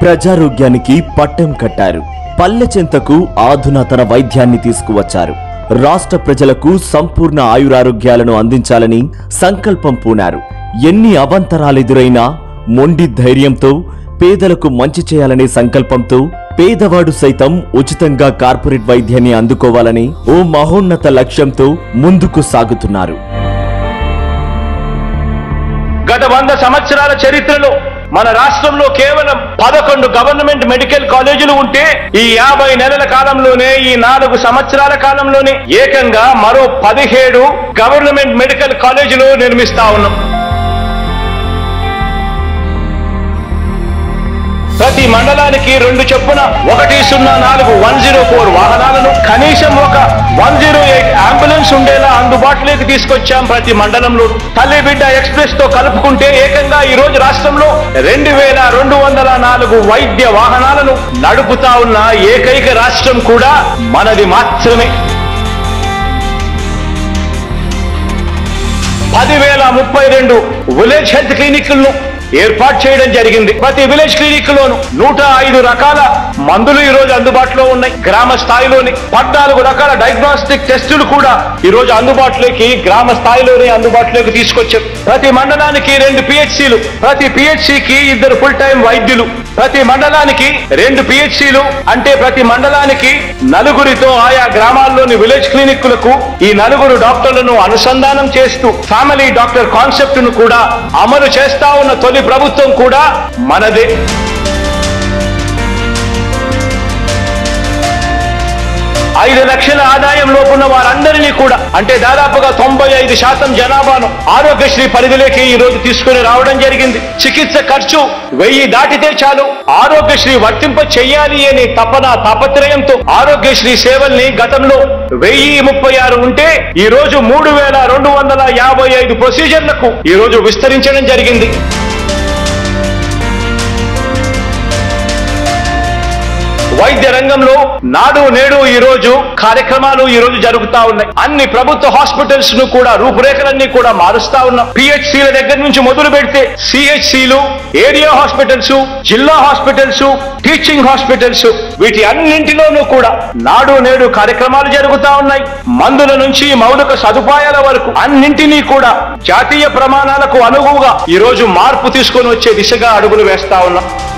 ప్రజారోగ్యానికి పట్టం కట్టారు పల్లె చెంతకు ఆధునాతన వైద్యాన్ని తీసుకువచ్చారు రాష్ట్ర ప్రజలకు సంపూర్ణ ఆయురారోగ్యాలను అందించాలని సంకల్పం పూనారు ఎన్ని అవంతరాలెదురైనా మొండి ధైర్యంతో పేదలకు మంచి చేయాలనే సంకల్పంతో పేదవాడు సైతం ఉచితంగా కార్పొరేట్ వైద్యాన్ని అందుకోవాలని ఓ మహోన్నత లక్ష్యంతో ముందుకు సాగుతున్నారు గత వంద సంవత్సరాల చరిత్రలో మన రాష్ట్రంలో కేవలం పదకొండు గవర్నమెంట్ మెడికల్ కాలేజీలు ఉంటే ఈ యాభై నెలల కాలంలోనే ఈ నాలుగు సంవత్సరాల కాలంలోనే ఏకంగా మరో పదిహేడు గవర్నమెంట్ మెడికల్ కాలేజీలు నిర్మిస్తా ఉన్నాం ప్రతి మండలానికి రెండు చొప్పున ఒకటి సున్నా నాలుగు వన్ జీరో ఫోర్ వాహనాలను కనీసం ఒక వన్ జీరో ఎయిట్ అంబులెన్స్ ఉండేలా అందుబాటులోకి తీసుకొచ్చాం ప్రతి మండలంలో తల్లి బిడ్డ ఎక్స్ప్రెస్ తో కలుపుకుంటే ఏకంగా ఈ రోజు రాష్ట్రంలో రెండు వేల రెండు వందల నాలుగు వైద్య వాహనాలను నడుపుతా ఉన్న ఏకైక రాష్ట్రం కూడా మనది మాత్రమే పదివేల ముప్పై రెండు విలేజ్ హెల్త్ క్లినిక్లను ఏర్పాటు చేయడం జరిగింది ప్రతి విలేజ్ క్లినిక్ లోను నూట ఐదు రకాల మందులు ఈ రోజు అందుబాటులో ఉన్నాయి గ్రామ స్థాయిలోని పద్నాలుగు రకాల డయాగ్నోస్టిక్ టెస్టులు కూడా ఈ రోజు అందుబాటులోకి గ్రామ స్థాయిలోనే అందుబాటులోకి తీసుకొచ్చారు ప్రతి మండలానికి రెండు పిహెచ్సిలు ప్రతి పిహెచ్సికి ఇద్దరు ఫుల్ టైం వైద్యులు ప్రతి మండలానికి రెండు పిహెచ్సిలు అంటే ప్రతి మండలానికి నలుగురితో ఆయా గ్రామాల్లోని విలేజ్ క్లినిక్లకు ఈ నలుగురు డాక్టర్లను అనుసంధానం చేస్తూ ఫ్యామిలీ డాక్టర్ కాన్సెప్ట్ ను కూడా అమలు చేస్తా ఉన్న తొలి ప్రభుత్వం కూడా మనదే ఐదు లక్షల ఆదాయం లోపున్న వారందరినీ కూడా అంటే దాదాపుగా తొంభై ఐదు శాతం జనాభాను ఆరోగ్యశ్రీ పరిధిలోకి ఈ రోజు తీసుకుని రావడం జరిగింది చికిత్స ఖర్చు వెయ్యి దాటితే చాలు ఆరోగ్యశ్రీ వర్తింప చెయ్యాలి అనే తపన తాపత్రయంతో ఆరోగ్యశ్రీ సేవల్ని గతంలో వెయ్యి ముప్పై ఆరు ఉంటే ఈ రోజు మూడు వేల రెండు వందల యాభై ఐదు ప్రొసీజర్లకు ఈ రోజు విస్తరించడం జరిగింది వైద్య రంగంలో నాడు నేడు ఈ రోజు కార్యక్రమాలు ఈ రోజు జరుగుతా ఉన్నాయి అన్ని ప్రభుత్వ హాస్పిటల్స్ ను కూడా రూపురేఖలన్నీ కూడా మారుస్తా ఉన్నాం పిహెచ్సిల దగ్గర నుంచి మొదలు పెడితే సిహెచ్సిలు ఏరియా హాస్పిటల్స్ జిల్లా హాస్పిటల్స్ టీచింగ్ హాస్పిటల్స్ వీటి అన్నింటిలోనూ కూడా నాడు నేడు కార్యక్రమాలు జరుగుతా ఉన్నాయి మందుల నుంచి మౌలిక సదుపాయాల వరకు అన్నింటినీ కూడా జాతీయ ప్రమాణాలకు అనుగువుగా ఈ రోజు మార్పు తీసుకొని వచ్చే దిశగా అడుగులు వేస్తా ఉన్నాం